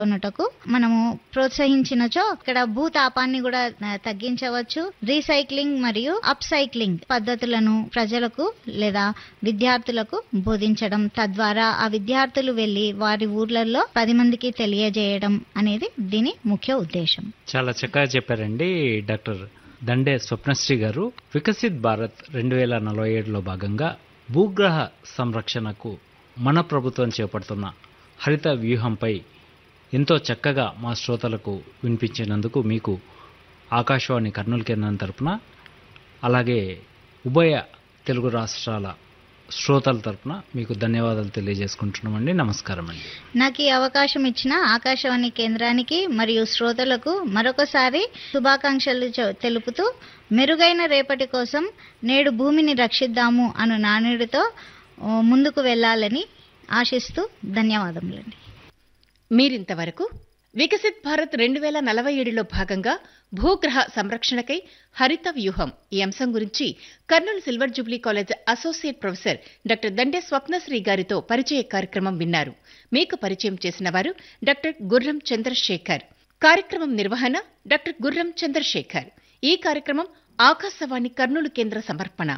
కొనుటకు మనము ప్రోత్సహించినచో ఇక్కడ భూతాపాన్ని కూడా ఆ, తగ్గించవచ్చు రీసైక్లింగ్ మరియు అప్ సైక్లింగ్ పద్ధతులను ప్రజలకు లేదా విద్యార్థులకు బోధించడం తద్వారా ఆ విద్యార్థులు వెళ్లి వారి ఊర్లలో పది మందికి తెలియజేయడం అనేది దీని ముఖ్య ఉద్దేశం చాలా చక్కగా చెప్పారండి డాక్టర్ దండే స్వప్నశ్రీ గారు వికసిత్ భారత్ రెండు వేల నలభై ఏడులో భాగంగా భూగ్రహ సంరక్షణకు మన ప్రభుత్వం చేపడుతున్న హరిత వ్యూహంపై ఎంతో చక్కగా మా శ్రోతలకు వినిపించినందుకు మీకు ఆకాశవాణి కర్నూలు కేంద్రం తరపున అలాగే ఉభయ తెలుగు రాష్ట్రాల శ్రోతల తరపున మీకు ధన్యవాదాలు తెలియజేసుకుంటున్నామండి నమస్కారం అండి నాకు ఈ అవకాశం ఇచ్చిన ఆకాశవాణి కేంద్రానికి మరియు శ్రోతలకు మరొకసారి శుభాకాంక్షలు చె- తెలుపుతూ మెరుగైన రేపటి కోసం నేడు భూమిని రక్షిద్దాము అను నానుడితో ఓ, ముందుకు వెళ్ళాలని ఆశిస్తూ ధన్యవాదములండి మీరింతవరకు వికసిత్ భారత్ రెండు వేల నలభై ఏడులో భాగంగా భూగ్రహ సంరక్షణకై హరిత వ్యూహం ఈ అంశం గురించి Kurnool silver jubilee college associate professor doctor Dande Swapnasri గారితో పరిచయ కార్యక్రమం విన్నారు మీకు పరిచయం చేసిన వారు డాక్టర్ గుర్రం చంద్రశేఖర్ కార్యక్రమం నిర్వహణ డాక్టర్ గుర్రం చంద్రశేఖర్ ఈ కార్యక్రమం ఆకాశవాణి కర్నూలు కేంద్ర సమర్పణ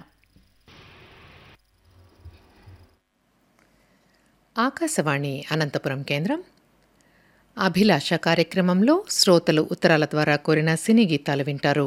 ఆకాశవాణి అనంతపురం కేంద్రం అభిలాష కార్యక్రమంలో శ్రోతలు ఉత్తరాల ద్వారా కోరిన సినీ గీతాలు వింటారు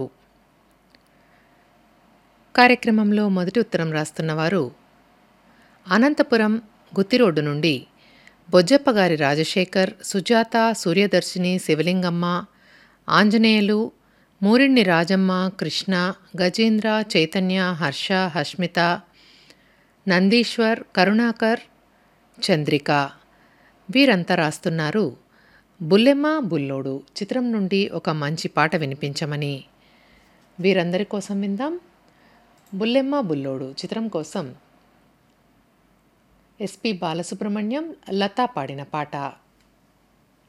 కార్యక్రమంలో మొదటి ఉత్తరం రాస్తున్నవారు అనంతపురం గుత్తిరోడ్డు నుండి బొజ్జప్పగారి రాజశేఖర్ సుజాత సూర్యదర్శిని శివలింగమ్మ ఆంజనేయులు మూరిణ్ణి రాజమ్మ కృష్ణ గజేంద్ర చైతన్య హర్ష హష్మిత నందీశ్వర్ కరుణాకర్ చంద్రిక వీరంతా రాస్తున్నారు బుల్లెమ్మ బుల్లోడు చిత్రం నుండి ఒక మంచి పాట వినిపించమని వీరందరి కోసం విందాం బుల్లెమ్మ బుల్లోడు చిత్రం కోసం ఎస్పి బాలసుబ్రహ్మణ్యం లతా పాడిన పాట